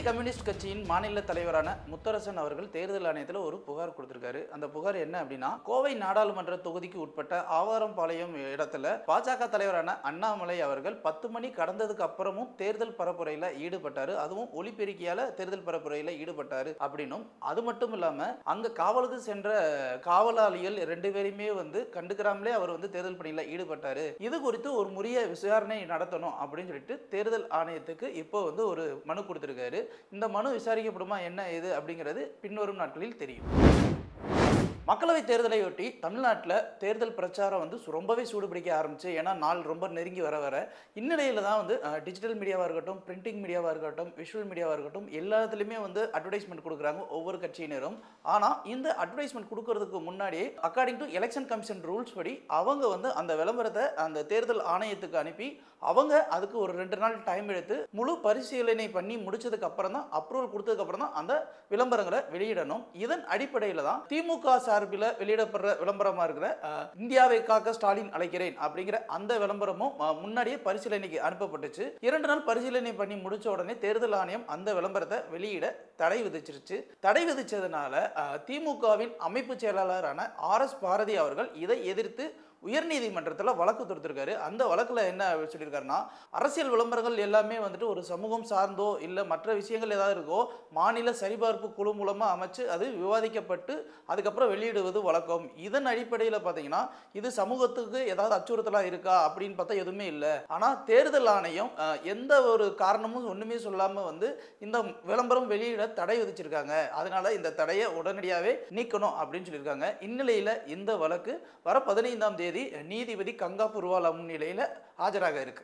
Communist கட்சியின் மாநில தலைவரான முத்தரசன் அவர்கள் தேர்தல் ஆணையத்தில் ஒரு புகார் கொடுத்திருக்காரு அந்த புகார் என்ன அப்படின்னா கோவை நாடாளுமன்ற தொகுதிக்கு உட்பட்ட ஆவாரம்பாளையம் இடத்துல பாஜக தலைவரான அண்ணாமலை அவர்கள் பத்து மணி கடந்ததுக்கு அப்புறமும் தேர்தல் பரப்புரையில் ஈடுபட்டாரு அதுவும் ஒலிபெருக்கியால தேர்தல் பரப்புரையில் ஈடுபட்டாரு அப்படின்னும் அது மட்டும் இல்லாம அங்க காவலுக்கு சென்ற காவலாளிகள் ரெண்டு பேரையுமே வந்து கண்டுக்கிறாமலே அவர் வந்து தேர்தல் பணியில் ஈடுபட்டாரு இது குறித்து ஒரு முறைய விசாரணை நடத்தணும் அப்படின்னு சொல்லிட்டு தேர்தல் ஆணையத்துக்கு இப்போ வந்து ஒரு மனு கொடுத்திருக்காரு இந்த மனு விசாரிக்கப்படுமா என்ன ஏது அப்படிங்கிறது பின்வரும் நாட்களில் தெரியும் மக்களவை தேர்தலையொட்டி தமிழ்நாட்டில் தேர்தல் பிரச்சாரம் வந்து சு- ரொம்பவே சூடுபிடிக்க ஆரம்பிச்சு ஏன்னா நாள் ரொம்ப நெருங்கி வர வர இந்நிலையில் தான் வந்து டிஜிட்டல் மீடியாவாக இருக்கட்டும் பிரிண்டிங் மீடியாவாக இருக்கட்டும் விஷுவல் மீடியாவாக இருக்கட்டும் எல்லாத்துலேயுமே வந்து அட்வர்டைஸ்மெண்ட் கொடுக்குறாங்க ஒவ்வொரு கட்சியினரும் ஆனால் இந்த அட்வர்டைஸ்மெண்ட் கொடுக்கறதுக்கு முன்னாடியே according to election commission rules படி அவங்க வந்து அந்த விளம்பரத்தை அந்த தேர்தல் ஆணையத்துக்கு அனுப்பி அவங்க அதுக்கு ஒரு ரெண்டு நாள் டைம் எடுத்து முழு பரிசீலனை பண்ணி முடிச்சதுக்கு அப்புறம் தான் அப்ரூவல் கொடுத்ததுக்கு அப்புறம் தான் அந்த விளம்பரங்களை வெளியிடணும் இதன் அடிப்படையில் தான் திமுக சார்பில் வெளியிடப்படுற விளம்பரமா இருக்கிற அஹ், இந்தியாவை காக்க ஸ்டாலின் அழைக்கிறேன் அப்படிங்கிற அந்த விளம்பரமும் அஹ், முன்னாடியே பரிசீலனைக்கு அனுப்பப்பட்டுச்சு இரண்டு நாள் பரிசீலனை பண்ணி முடிச்ச உடனே தேர்தல் ஆணையம் அந்த விளம்பரத்தை வெளியிட தடை விதிச்சிருச்சு தடை விதிச்சதுனால அஹ், திமுகவின் அமைப்பு செயலாளரான ஆர் எஸ் பாரதி அவர்கள் இதை எதிர்த்து உயர்நீதிமன்றத்தில் வழக்கு தொடுத்திருக்காரு அந்த வழக்கில் என்ன சொல்லியிருக்காருன்னா அரசியல் விளம்பரங்கள் எல்லாமே வந்துட்டு ஒரு சமூகம் சார்ந்தோ இல்லை மற்ற விஷயங்கள் ஏதாவது இருக்கோ மாநில சரிபார்ப்பு குழு மூலமாக அமைச்சு அது விவாதிக்கப்பட்டு அதுக்கப்புறம் வெளியிடுவது வழக்கம் இதன் அடிப்படையில் பார்த்தீங்கன்னா இது சமூகத்துக்கு ஏதாவது அச்சுறுத்தலாக இருக்கா அப்படின்னு பார்த்தா எதுவுமே இல்லை ஆனால் தேர்தல் ஆணையம் அஹ், எந்த ஒரு காரணமும் ஒன்றுமே சொல்லாமல் வந்து இந்த விளம்பரம் வெளியிட தடை விதிச்சிருக்காங்க அதனால இந்த தடையை உடனடியாகவே நீக்கணும் அப்படின்னு சொல்லியிருக்காங்க இந்நிலையில் இந்த வழக்கு வர பதினைந்தாம் தேதி நீதிபதி கங்கா புர்வாலா முன்னிலையில் ஆஜராக இருக்கு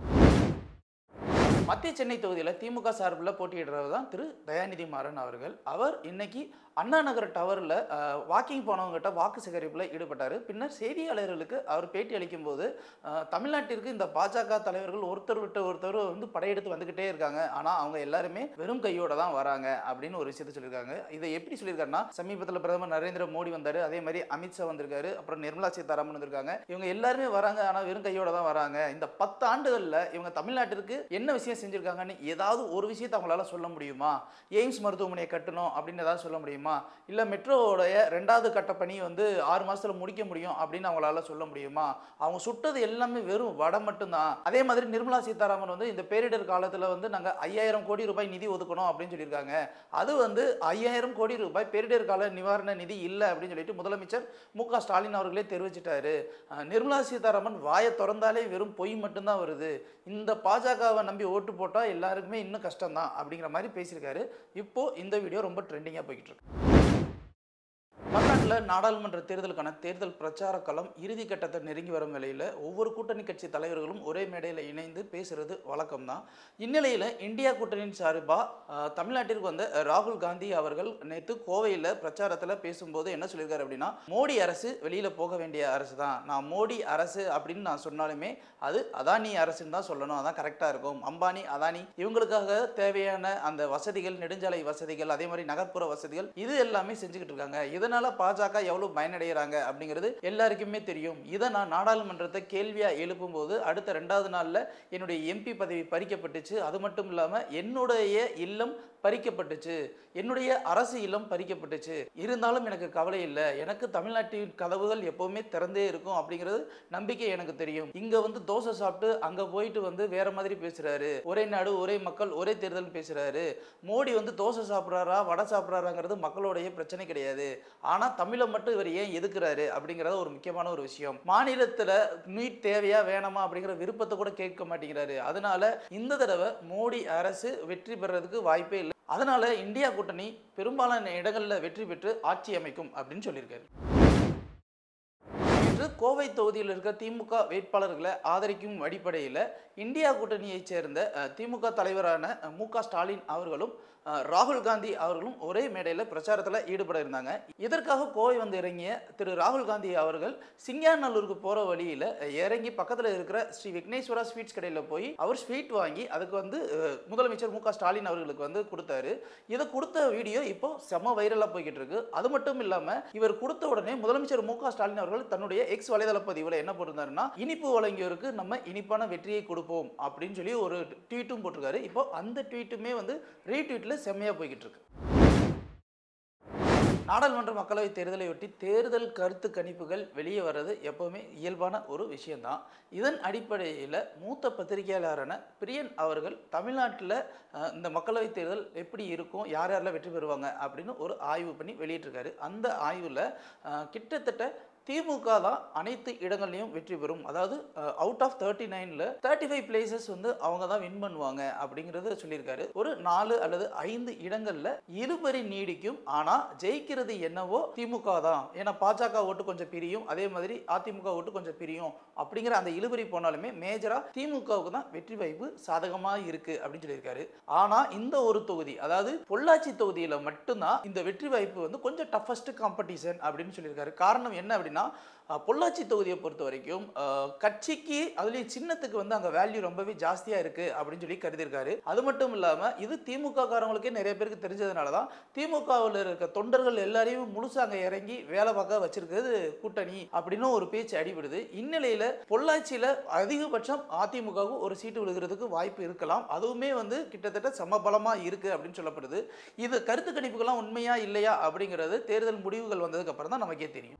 மத்திய சென்னை தொகுதியில் திமுக சார்பில் போட்டியிடுறவர் தான் திரு தயாநிதி மாறன் அவர்கள் அவர் இன்னைக்கு அண்ணா நகர் டவரில் வாக்கிங் போனவங்ககிட்ட வாக்கு சேகரிப்பில் ஈடுபட்டார் பின்னர் செய்தியாளர்களுக்கு அவர் பேட்டி அளிக்கும்போது அஹ், தமிழ்நாட்டிற்கு இந்த பாஜக தலைவர்கள் ஒருத்தர் விட்டு ஒருத்தர் வந்து படையெடுத்து வந்துக்கிட்டே இருக்காங்க ஆனால் அவங்க எல்லாருமே வெறும் கையோட தான் வராங்க அப்படின்னு ஒரு விஷயத்தை சொல்லியிருக்காங்க இதை எப்படி சொல்லியிருக்காருன்னா சமீபத்தில் பிரதமர் நரேந்திர மோடி வந்தார் அதே மாதிரி அமித்ஷா வந்திருக்காரு அப்புறம் நிர்மலா சீதாராமன் வந்திருக்காங்க இவங்க எல்லாருமே வராங்க ஆனால் வெறும் கையோட தான் வராங்க இந்த பத்து ஆண்டுகளில் இவங்க தமிழ்நாட்டிற்கு என்ன விஷயம் செஞ்சுருக்காங்கன்னு ஏதாவது ஒரு விஷயத்தை அவங்களால சொல்ல முடியுமா எய்ம்ஸ் மருத்துவமனையை கட்டணும் அப்படின்னு ஏதாவது சொல்ல முடியுமா இல்லை மெட்ரோவோடைய ரெண்டாவது கட்ட பணி வந்து ஆறு மாசத்துல முடிக்க முடியும் அப்படின்னு அவங்களால சொல்ல முடியுமா அவங்க சுட்டது எல்லாமே வெறும் வடை மட்டும்தான் அதே மாதிரி நிர்மலா சீதாராமன் வந்து இந்த பேரிடர் காலத்தில் வந்து நாங்கள் ஐயாயிரம் கோடி ரூபாய் நிதி ஒதுக்கணும் அப்படின்னு சொல்லியிருக்காங்க அது வந்து ஐயாயிரம் கோடி ரூபாய் பேரிடர் கால நிவாரண நிதி இல்லை அப்படின்னு சொல்லிட்டு முதலமைச்சர் மு க ஸ்டாலின் அவர்களே தெரிவிச்சிட்டாரு அஹ் நிர்மலா சீதாராமன் வாயை திறந்தாலே வெறும் பொய் மட்டும்தான் வருது இந்த பாஜகவை நம்பி ஓட்டு போட்டால் எல்லாருக்குமே இன்னும் கஷ்டம்தான் அப்படிங்கிற மாதிரி பேசியிருக்காரு இப்போ இந்த வீடியோ ரொம்ப ட்ரெண்டிங்காக போய்கிட்டு இருக்கு தமிழ்நாட்டில் நாடாளுமன்ற தேர்தலுக்கான தேர்தல் பிரச்சார களம் இறுதி கட்டத்தை நெருங்கி வரும் நிலையில் ஒவ்வொரு கூட்டணி கட்சி தலைவர்களும் ஒரே மேடையில் இணைந்து பேசுறது வழக்கம் தான் இந்நிலையில் இந்தியா கூட்டணியின் சார்பாக தமிழ்நாட்டிற்கு வந்த அஹ், ராகுல் காந்தி அவர்கள் நேற்று கோவையில் பிரச்சாரத்தில் பேசும்போது என்ன சொல்லியிருக்காரு அப்படின்னா மோடி அரசு வெளியில் போக வேண்டிய அரசு தான் நான் மோடி அரசு அப்படின்னு நான் சொன்னாலுமே அது அதானி அரசுன்னு தான் சொல்லணும் அதான் கரெக்டாக இருக்கும் அம்பானி அதானி இவங்களுக்காக தேவையான அந்த வசதிகள் நெடுஞ்சாலை வசதிகள் அதே மாதிரி நகர்ப்புற வசதிகள் இது எல்லாமே செஞ்சுக்கிட்டு இருக்காங்க இதனால பாஜக எவ்வளவு பயனடைகிறாங்க அப்படிங்கிறது எல்லாருக்குமே தெரியும் இதை நான் நாடாளுமன்றத்தை கேள்வியா எழுப்பும்போது அடுத்த ரெண்டாவது நாள்ல என்னுடைய எம்பி பதவி பறிக்கப்பட்டுச்சு அது மட்டும் இல்லாம என்னுடைய இல்லம் பறிக்கப்பட்டுச்சு என்னுடைய அரசு இல்லம் பறிக்கப்பட்டுச்சு இருந்தாலும் எனக்கு கவலை இல்லை எனக்கு தமிழ்நாட்டின் கதவுகள் எப்பவுமே திறந்தே இருக்கும் அப்படிங்கிறது நம்பிக்கை எனக்கு தெரியும் இங்க வந்து தோசை சாப்பிட்டு அங்க போயிட்டு வந்து வேற மாதிரி பேசுறாரு ஒரே நாடு ஒரே மக்கள் ஒரே தேர்தல் பேசுறாரு மோடி வந்து தோசை சாப்பிட்றாரா வடை சாப்பிட்றாராங்கிறது மக்களுடைய பிரச்சனை கிடையாது ஆனா தமிழை மட்டும் இவர் ஏன் எதுக்குறாரு அப்படிங்கிறது ஒரு முக்கியமான ஒரு விஷயம் மாநிலத்துல நீட் தேவையா வேணாமா அப்படிங்கிற விருப்பத்தை கூட கேட்க மாட்டேங்கிறாரு அதனால இந்த தடவை மோடி அரசு வெற்றி பெறதுக்கு வாய்ப்பே இல்லை அதனால இந்தியா கூட்டணி பெரும்பாலான இடங்கள்ல வெற்றி பெற்று ஆட்சி அமைக்கும் அப்படின்னு சொல்லியிருக்காரு இன்று கோவை தொகுதியில் இருக்க திமுக வேட்பாளர்களை ஆதரிக்கும் அடிப்படையில் இந்தியா கூட்டணியைச் சேர்ந்த அஹ், திமுக தலைவரான அஹ், மு க ஸ்டாலின் அவர்களும் அஹ், ராகுல் காந்தி அவர்களும் ஒரே மேடையில் பிரச்சாரத்தில் ஈடுபட இருந்தாங்க இதற்காக கோவை வந்து இறங்கிய திரு ராகுல் காந்தி அவர்கள் சிங்காநல்லூருக்கு போகிற வழியில் இறங்கி பக்கத்தில் இருக்கிற ஸ்ரீ விக்னேஸ்வரா ஸ்வீட்ஸ் கடையில் போய் அவர் ஸ்வீட் வாங்கி அதுக்கு வந்து அஹ், முதலமைச்சர் மு க ஸ்டாலின் அவர்களுக்கு வந்து கொடுத்தாரு இதை கொடுத்த வீடியோ இப்போ செம வைரலாக போய்கிட்டு இருக்கு அது மட்டும் இல்லாமல் இவர் கொடுத்த உடனே முதலமைச்சர் மு க ஸ்டாலின் அவர்கள் தன்னுடைய எக்ஸ் வலைதள பதிவில் என்ன போட்டிருந்தாருன்னா இனிப்பு வழங்கியோருக்கு நம்ம இனிப்பான வெற்றியை கொடுப்போம் அப்படின்னு சொல்லி ஒரு ட்வீட்டும் போட்டிருக்காரு இப்போ அந்த ட்வீட்டுமே வந்து ரீட்வீட்டில் தொகுதிகளில் செம்மையாக போய்கிட்டு இருக்கு நாடாளுமன்ற மக்களவைத் தேர்தலையொட்டி தேர்தல் கருத்து கணிப்புகள் வெளியே வர்றது எப்போவுமே இயல்பான ஒரு விஷயம்தான் இதன் அடிப்படையில் மூத்த பத்திரிகையாளரான பிரியன் அவர்கள் தமிழ்நாட்டில் அஹ், இந்த மக்களவைத் தேர்தல் எப்படி இருக்கும் யார் யாரெல்லாம் வெற்றி பெறுவாங்க அப்படின்னு ஒரு ஆய்வு பண்ணி வெளியிட்டிருக்காரு அந்த ஆய்வில் கிட்டத்தட்ட திமுக தான் அனைத்து இடங்கள்லையும் வெற்றி பெறும் அதாவது அவுட் ஆஃப் தேர்ட்டி நைனில் தேர்ட்டி ஃபைவ் பிளேசஸ் வந்து அவங்க தான் வின் பண்ணுவாங்க அப்படிங்கிறத சொல்லியிருக்காரு ஒரு நாலு அல்லது ஐந்து இடங்களில் இருபறி நீடிக்கும் ஆனால் ஜெயிக்கிறது என்னவோ திமுக தான் ஏன்னா பாஜக ஓட்டு கொஞ்சம் பிரியும் அதே மாதிரி அதிமுக ஓட்டு கொஞ்சம் பிரியும் அப்படிங்கிற அந்த இழுபறி போனாலுமே மேஜராக திமுகவுக்கு தான் வெற்றி வாய்ப்பு சாதகமாக இருக்கு அப்படின்னு சொல்லியிருக்காரு ஆனால் இந்த ஒரு தொகுதி அதாவது பொள்ளாச்சி தொகுதியில் மட்டும்தான் இந்த வெற்றி வாய்ப்பு வந்து கொஞ்சம் டஃபஸ்ட் காம்படிஷன் அப்படின்னு சொல்லியிருக்காரு காரணம் என்ன அப்படின்னா அஹ், பொள்ளாச்சி தொகுதியை பொறுத்த வரைக்கும் அஹ், கட்சிக்கு அதுலேயும் சின்னத்துக்கு வந்து அங்கே வேல்யூ ரொம்பவே ஜாஸ்தியாக இருக்குது அப்படின்னு சொல்லி கருதியிருக்காரு அது மட்டும் இல்லாமல் இது திமுக காரங்களுக்கே நிறைய பேருக்கு தெரிஞ்சதுனால தான் திமுகவில் இருக்க தொண்டர்கள் எல்லாரையும் முழுசா அங்கே இறங்கி வேலை பார்க்க வச்சிருக்கிறது கூட்டணி அப்படின்னு ஒரு பேச்சு அடிபடுது இந்நிலையில் பொள்ளாச்சியில் அதிகபட்சம் அதிமுகவுக்கு ஒரு சீட்டு விழுகிறதுக்கு வாய்ப்பு இருக்கலாம் அதுவுமே வந்து கிட்டத்தட்ட சமபலமாக இருக்குது அப்படின்னு சொல்லப்படுது இது கருத்து கணிப்புகள்லாம் உண்மையா இல்லையா அப்படிங்கிறது தேர்தல் முடிவுகள் வந்ததுக்கு அப்புறம் தான் நமக்கே தெரியும்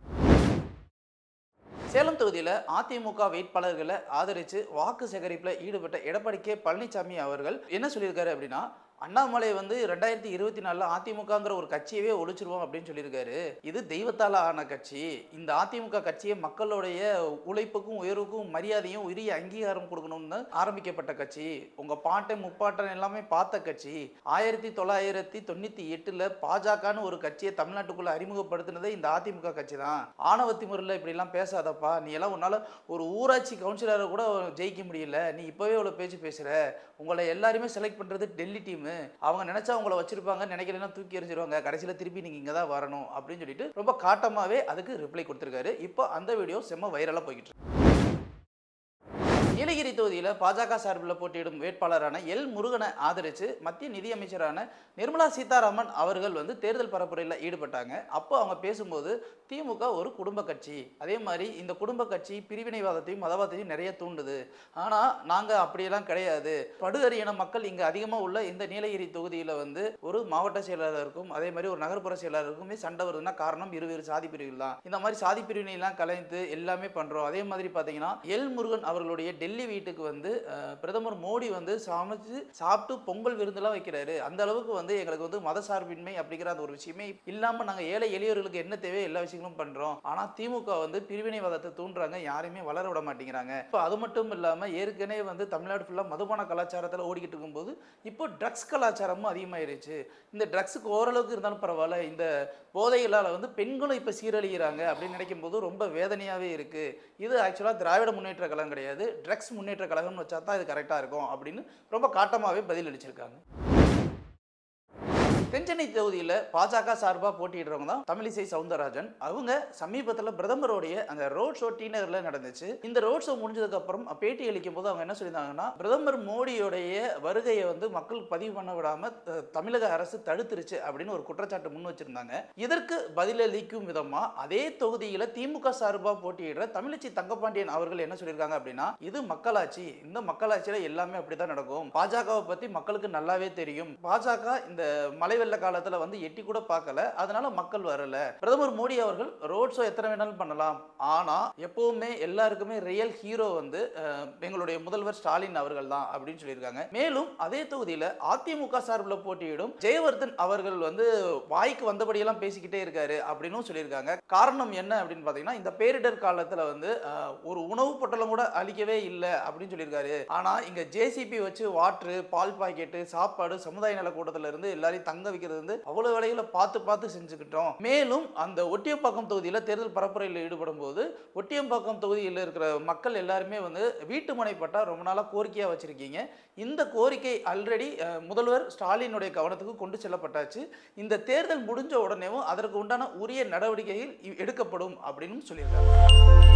சேலம் தொகுதியில் அதிமுக வேட்பாளர்களை ஆதரித்து வாக்கு சேகரிப்பில் ஈடுபட்ட எடப்பாடி கே பழனிசாமி அவர்கள் என்ன சொல்லியிருக்காரு அப்படின்னா அண்ணாமலை வந்து ரெண்டாயிரத்தி இருபத்தி நாலில் அதிமுகங்கிற ஒரு கட்சியவே ஒழிச்சிருவோம் அப்படின்னு சொல்லியிருக்காரு இது தெய்வத்தால் ஆன கட்சி இந்த அதிமுக கட்சியை மக்களுடைய உழைப்புக்கும் உயர்வுக்கும் மரியாதையும் உரிய அங்கீகாரம் கொடுக்கணும்னு ஆரம்பிக்கப்பட்ட கட்சி உங்கள் பாட்டன் முப்பாட்டன் எல்லாமே பார்த்த கட்சி ஆயிரத்தி தொள்ளாயிரத்தி தொண்ணூற்றி எட்டில் பாஜகன்னு ஒரு கட்சியை தமிழ்நாட்டுக்குள்ளே அறிமுகப்படுத்தினதே இந்த அதிமுக கட்சி தான் ஆணவத்தி முறையில் இப்படிலாம் பேசாதப்பா நீ எல்லாம் உன்னால் ஒரு ஊராட்சி கவுன்சிலரை கூட ஜெயிக்க முடியல நீ இப்போவே இவ்வளோ பேச்சு பேசுகிற உங்களை எல்லாருமே செலக்ட் பண்ணுறது டெல்லி டீமு அவங்க நினச்சா உங்களை வச்சிருப்பாங்க நினைக்கலன்னா தூக்கி எறிஞ்சிருவாங்க கடைசியில் திருப்பி நீங்கள் இங்கே தான் வரணும் அப்படின்னு சொல்லிட்டு ரொம்ப காட்டமாகவே அதுக்கு ரிப்ளை கொடுத்துருக்காரு இப்போ அந்த வீடியோ செம்ம வைரலாக போய்கிட்டு இருக்கு. நீலகிரி தொகுதியில் பாஜக சார்பில் போட்டியிடும் வேட்பாளரான எல் முருகனை ஆதரித்து மத்திய நிதியமைச்சரான நிர்மலா சீதாராமன் அவர்கள் வந்து தேர்தல் பரப்புரையில் ஈடுபட்டாங்க அப்போ அவங்க பேசும்போது திமுக ஒரு குடும்ப கட்சி அதே மாதிரி இந்த குடும்ப கட்சி பிரிவினைவாதத்தையும் மதவாதத்தையும் நிறைய தூண்டுது ஆனால் நாங்கள் அப்படியெல்லாம் கிடையாது படுகரியின மக்கள் இங்கே அதிகமாக உள்ள இந்த நீலகிரி தொகுதியில் வந்து ஒரு மாவட்ட செயலாளருக்கும் அதே மாதிரி ஒரு நகர்ப்புற செயலாளருக்குமே சண்டை வருதுன்னா காரணம் இருவேறு சாதி பிரிவுகள் தான் இந்த மாதிரி சாதி பிரிவினைலாம் கலைந்து எல்லாமே பண்ணுறோம் அதே மாதிரி பார்த்தீங்கன்னா எல் முருகன் அவர்களுடைய டெல்லி வீட்டுக்கு வந்து அஹ், பிரதமர் மோடி வந்து சமைச்சு சாப்பிட்டு பொங்கல் விருந்தெல்லாம் வைக்கிறாரு அந்த அளவுக்கு வந்து எங்களுக்கு வந்து மத சார்பின்மை அப்படிங்கிற அந்த ஒரு விஷயமே இல்லாமல் நாங்கள் ஏழை எளியவர்களுக்கு என்ன தேவையோ எல்லா விஷயங்களும் பண்ணுறோம் ஆனால் திமுக வந்து பிரிவினைவாதத்தை தூண்டுறாங்க யாரையுமே வளர விட மாட்டேங்கிறாங்க இப்போ அது மட்டும் இல்லாமல் ஏற்கனவே வந்து தமிழ்நாடு ஃபுல்லாக மதுபான கலாச்சாரத்தில் ஓடிக்கிட்டு இருக்கும்போது இப்போ ட்ரக்ஸ் கலாச்சாரமும் அதிகமாயிருச்சு இந்த ட்ரக்ஸுக்கு ஓரளவுக்கு இருந்தாலும் பரவாயில்ல இந்த போதைகளால் வந்து பெண்களும் இப்போ சீரழிகிறாங்க அப்படின்னு நினைக்கும் போது ரொம்ப வேதனையாகவே இருக்குது இது ஆக்சுவலாக திராவிட முன்னேற்ற கழகம் கிடையாது ட்ரக்ஸ் முன்னேற்ற கழகம்னு வச்சா தான் இது கரெக்டாக இருக்கும் அப்படின்னு ரொம்ப காட்டமாகவே பதில் அளிச்சிருக்காங்க தென்சென்னை தொகுதியில் பாஜக சார்பாக போட்டியிடுறவங்க தான் தமிழிசை சவுந்தரராஜன் அவங்க சமீபத்தில் பிரதமருடைய அந்த ரோட் ஷோ டி நகரில் நடந்துச்சு இந்த ரோட் ஷோ முடிஞ்சதுக்கு அப்புறம் பேட்டி அளிக்கும் போது அவங்க என்ன சொல்லியிருந்தாங்கன்னா பிரதமர் மோடியோடைய வருகையை வந்து மக்கள் பதிவு பண்ண விடாம த- தமிழக அரசு தடுத்துருச்சு அப்படின்னு ஒரு குற்றச்சாட்டு முன் வச்சிருந்தாங்க இதற்கு பதிலளிக்கும் விதமா அதே தொகுதியில் திமுக சார்பாக போட்டியிடுற தமிழச்சி தங்கப்பாண்டியன் அவர்கள் என்ன சொல்லியிருக்காங்க அப்படின்னா இது மக்களாட்சி இந்த மக்களாட்சியில எல்லாமே அப்படிதான் நடக்கும் பாஜகவை பத்தி மக்களுக்கு நல்லாவே தெரியும் பாஜக இந்த மழை வெள்ள காலத்துல வந்து எட்டி கூட பார்க்கல அதனால மக்கள் வரல பிரதமர் மோடி அவர்கள் ரோட் ஷோ எத்தனை வேணாலும் பண்ணலாம் ஆனா எப்பவுமே எல்லாருக்குமே ரியல் ஹீரோ வந்து அஹ், எங்களுடைய முதல்வர் ஸ்டாலின் அவர்கள் தான் அப்படின்னு சொல்லியிருக்காங்க மேலும் அதே தொகுதியில அதிமுக சார்பில் போட்டியிடும் ஜெயவர்தன் அவர்கள் வந்து வாய்க்கு வந்தபடியெல்லாம் பேசிக்கிட்டே இருக்காரு அப்படின்னும் சொல்லியிருக்காங்க காரணம் என்ன அப்படின்னு பார்த்தீங்கன்னா இந்த பேரிடர் காலத்துல வந்து அஹ், ஒரு உணவு பொட்டலம் கூட அளிக்கவே இல்லை அப்படின்னு சொல்லியிருக்காரு ஆனா இங்க ஜேசிபி வச்சு வாட்ரு பால் பாக்கெட்டு சாப்பாடு சமுதாய நல கூட்டத்துல இருந்து எல்லாரையும் தங்க வைக்கிறது வந்து அவ்வளவு வேலைகளை பார்த்து பார்த்து செஞ்சுக்கிட்டோம் மேலும் அந்த ஒட்டியம்பாக்கம் தொகுதியில தேர்தல் பரப்புரையில் ஈடுபடும் போது ஒட்டியம்பாக்கம் தொகுதியில் இருக்கிற மக்கள் எல்லாருமே வந்து வீட்டு மனை பட்டா ரொம்ப நாளா கோரிக்கையா வச்சிருக்கீங்க இந்த கோரிக்கை ஆல்ரெடி முதல்வர் ஸ்டாலினுடைய கவனத்துக்கு கொண்டு செல்லப்பட்டாச்சு இந்த தேர்தல் முடிஞ்ச உடனேவும் அதற்கு உண்டான உரிய நடவடிக்கைகள் இ- எடுக்கப்படும் அப்படின்னு சொல்லியிருக்காங்க